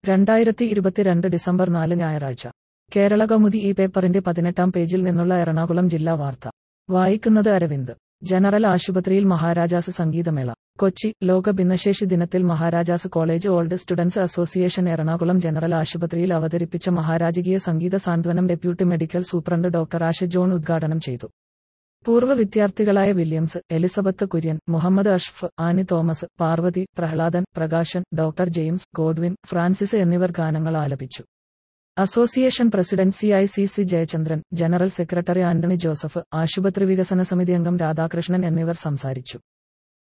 രണ്ടായിരത്തി ഇരുപത്തിരണ്ട് ഡിസംബർ നാല് ഞായറാഴ്ച കേരള കൗമുദി ഈ പേപ്പറിന്റെ പതിനെട്ടാം പേജിൽ നിന്നുള്ള എറണാകുളം ജില്ലാ വാർത്ത വായിക്കുന്നത് അരവിന്ദ് ജനറൽ ആശുപത്രിയിൽ മഹാരാജാസ് സംഗീതമേള കൊച്ചി ലോക ഭിന്നശേഷി ദിനത്തിൽ Maharajas college old students association Ernakulam general ആശുപത്രിയിൽ അവതരിപ്പിച്ച മഹാരാജകീയ സംഗീത സാന്ത്വനം deputy medical superintendent doctor Asha John ഉദ്ഘാടനം ചെയ്തു പൂർവ്വ വിദ്യാർത്ഥികളായ വില്യംസ് എലിസബത്ത് കുര്യൻ മുഹമ്മദ് അഷ്ഫ് ആനി തോമസ് പാർവതി പ്രഹ്ലാദൻ പ്രകാശൻ ഡോക്ടർ ജെയിംസ് ഗോഡ്വിൻ ഫ്രാൻസിസ് എന്നിവർ ഗാനങ്ങൾ ആലപിച്ചു association president C I C C Jayachandran general secretary Antony Joseph ആശുപത്രി വികസന സമിതി അംഗം രാധാകൃഷ്ണൻ എന്നിവർ സംസാരിച്ചു